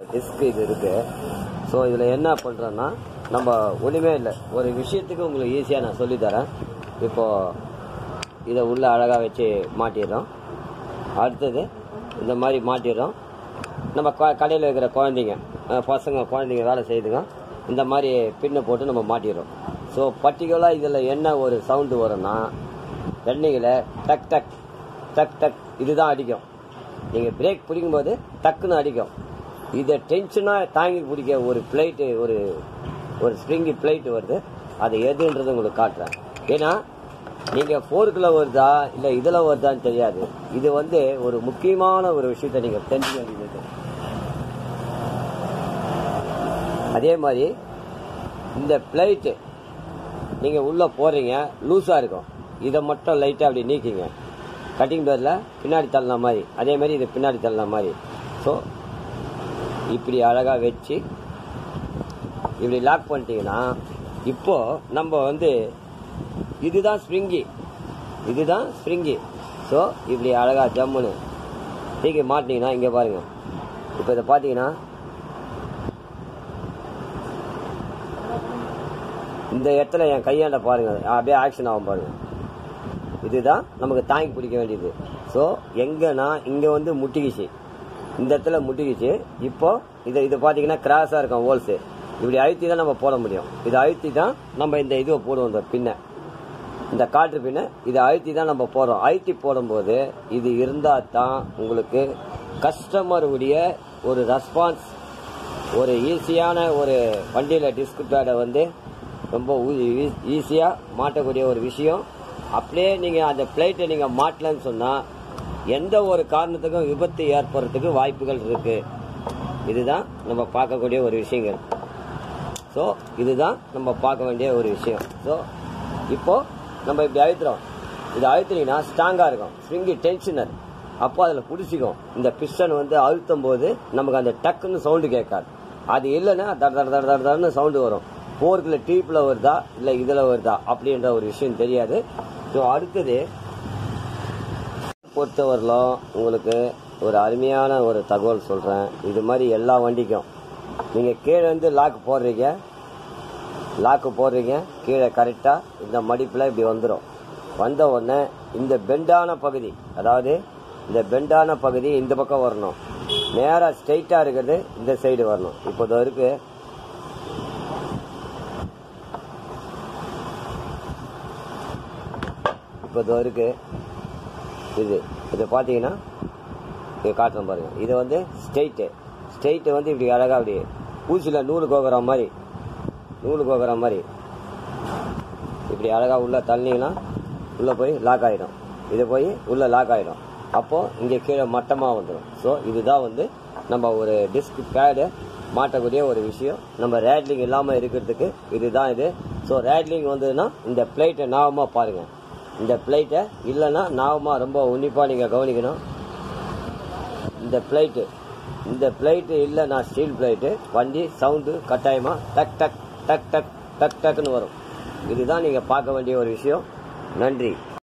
Disk இது இருக்கு so இதில் என்ன பண்ணுறோன்னா நம்ம ஒன்றுமே இல்லை ஒரு விஷயத்துக்கு உங்களுக்கு ஈஸியாக நான் சொல்லித்தரேன் இப்போ இதை உள்ள அழகாக வச்சு மாட்டிடுறோம் அடுத்தது இந்த மாதிரி மாட்டிடுறோம் நம்ம கடையில் இருக்கிற குழந்தைங்க அஹ் பசங்க குழந்தைங்க வேலை செய்யுதுங்க இந்த மாதிரி பின்னை போட்டு நம்ம மாட்டிடுறோம் ஸோ பர்டிகுலராக இதில் என்ன ஒரு சவுண்டு வரும்னா ரன்னிங்கில் டக் டக் டக் டக் இதுதான் அடிக்கும் நீங்கள் பிரேக் பிடிக்கும்போது டக்குன்னு அடிக்கும் இதை டென்ஷனாக தாங்கி பிடிக்க ஒரு பிளேட்டு ஒரு ஒரு ஸ்ப்ரிங்கி பிளேட்டு வருது அது எதுன்றது உங்களுக்கு காட்டுறேன் ஏன்னா நீங்கள் ஃபோர்க்கில் வருதா இல்லை இதில் வருதான்னு தெரியாது இது வந்து ஒரு முக்கியமான ஒரு விஷயத்தை நீங்கள் தெரிஞ்சுக்க வேண்டியது இருக்கு. அதே மாதிரி இந்த பிளேட்டு நீங்கள் உள்ளே போகிறீங்க லூஸாக இருக்கும் இதை மட்டும் லைட்டாக அப்படி நீக்கிங்க கட்டிங் பேரில் பின்னாடி தள்ளின மாதிரி அதே மாதிரி இது பின்னாடி தள்ளின மாதிரி ஸோ இப்படி அழகாக வச்சு இப்படி லாக் பண்ணிட்டீங்கன்னா இப்போ நம்ம வந்து இதுதான் ஸ்ப்ரிங்கி இதுதான் ஸ்ப்ரிங்கி ஸோ இப்படி அழகாக ஜம்முன்னு தூக்கி மாட்டினீங்கன்னா இங்கே பாருங்க இப்போ இதை பார்த்தீங்கன்னா இந்த இடத்துல என் கையாண்ட பாருங்க அப்படியே ஆக்ஷன் ஆகும் பாருங்க இதுதான் நமக்கு தாங்கி பிடிக்க வேண்டியது ஸோ எங்கன்னா இங்கே வந்து முட்டிக்கிச்சு இந்த இடத்துல முட்டிக்கிச்சு இப்போ இதை இது பார்த்தீங்கன்னா கிராஸாக இருக்கும் ஹோல்ஸு இப்படி அழுத்தி தான் நம்ம போட முடியும் இதை அழுத்தி தான் நம்ம இந்த இதுவை போடுவோம் இந்த பின்னை இந்த காற்று பின்னை இதை அழுத்தி தான் நம்ம போடுறோம் அழுத்தி போடும்போது இது இருந்தால் தான் உங்களுக்கு கஸ்டமருடைய ஒரு ரெஸ்பான்ஸ் ஒரு ஈஸியான ஒரு வண்டியில் டிஸ்க் பேடை வந்து ரொம்ப ஈஸியாக மாட்டக்கூடிய ஒரு விஷயம் அப்படியே நீங்கள் அந்த பிளேட்டை நீங்கள் மாட்டலன்னு சொன்னால் எந்த ஒரு காரணத்துக்கும் விபத்து ஏற்படுறதுக்கு வாய்ப்புகள் இருக்கு இதுதான் நம்ம பார்க்கக்கூடிய ஒரு விஷயங்கள் ஸோ இதுதான் நம்ம பார்க்க வேண்டிய ஒரு விஷயம் ஸோ இப்போ நம்ம இப்படி அழுத்துறோம் இது அழுத்துனீங்கன்னா ஸ்ட்ராங்காக இருக்கும் ஸ்ப்ரிங்கி டென்ஷனர் அப்போ அதில் பிடிச்சிக்கும் இந்த பிஸ்டன் வந்து அழுத்தும் போது நமக்கு அந்த டக்குன்னு சவுண்டு கேட்காது அது இல்லைன்னா தட தட தட தட தடன்னு சவுண்டு வரும் போர்க்கில் டீப்பில் வருதா இல்லை இதில் வருதா அப்படின்ற ஒரு விஷயம் தெரியாது ஸோ அடுத்தது பொறுத்தவரையிலும் உங்களுக்கு ஒரு அருமையான ஒரு தகவல் சொல்கிறேன் இது மாதிரி எல்லா வண்டிக்கும் நீங்கள் கீழே வந்து லாக் போடுறீங்க லாக்கு போடுறீங்க கீழே கரெக்டாக இந்த மடிப்பில் இப்படி வந்துடும் வந்த உடனே இந்த பெண்டான பகுதி அதாவது இந்த பெண்டான பகுதி இந்த பக்கம் வரணும் நேராக ஸ்ட்ரைட்டாக இருக்கிறது இந்த சைடு வரணும் இப்போ இதோ இருக்கு இப்போ இதோ இருக்கு இது இது பார்த்தீங்கன்னா இங்கே காட்டுறேன் பாருங்க இது வந்து ஸ்ட்ரெயிட்டு ஸ்ட்ரெயிட்டு வந்து இப்படி அழகாக அப்படி ஊசியில் நூல் கோக்குற மாதிரி நூல் கோக்குற மாதிரி இப்படி அழகாக உள்ளே தள்ளினீங்கன்னா உள்ளே போய் லாக் ஆகிடும் இது போய் உள்ளே லாக் ஆகிடும் அப்போது இங்கே கீழே மட்டமாக வந்துடும் ஸோ இதுதான் வந்து நம்ம ஒரு டிஸ்க் பேடு மாட்டக்கூடிய ஒரு விஷயம் நம்ம ரேட்லிங் இல்லாமல் இருக்கிறதுக்கு இதுதான் இது ஸோ ரேட்லிங் வந்ததுன்னா இந்த பிளேட்டை ஞாபகமாக பாருங்கள் இந்த பிளேட்டை இல்லைன்னா ஞாபகமாக ரொம்ப உன்னிப்பாக நீங்கள் கவனிக்கணும் இந்த பிளேட்டு இந்த பிளேட்டு இல்லைன்னா ஸ்டீல் பிளேட்டு வண்டி சவுண்டு கட்டாயமாக டக் டக் டக் டக் டக் டக்குன்னு வரும் இதுதான் நீங்கள் பார்க்க வேண்டிய ஒரு விஷயம் நன்றி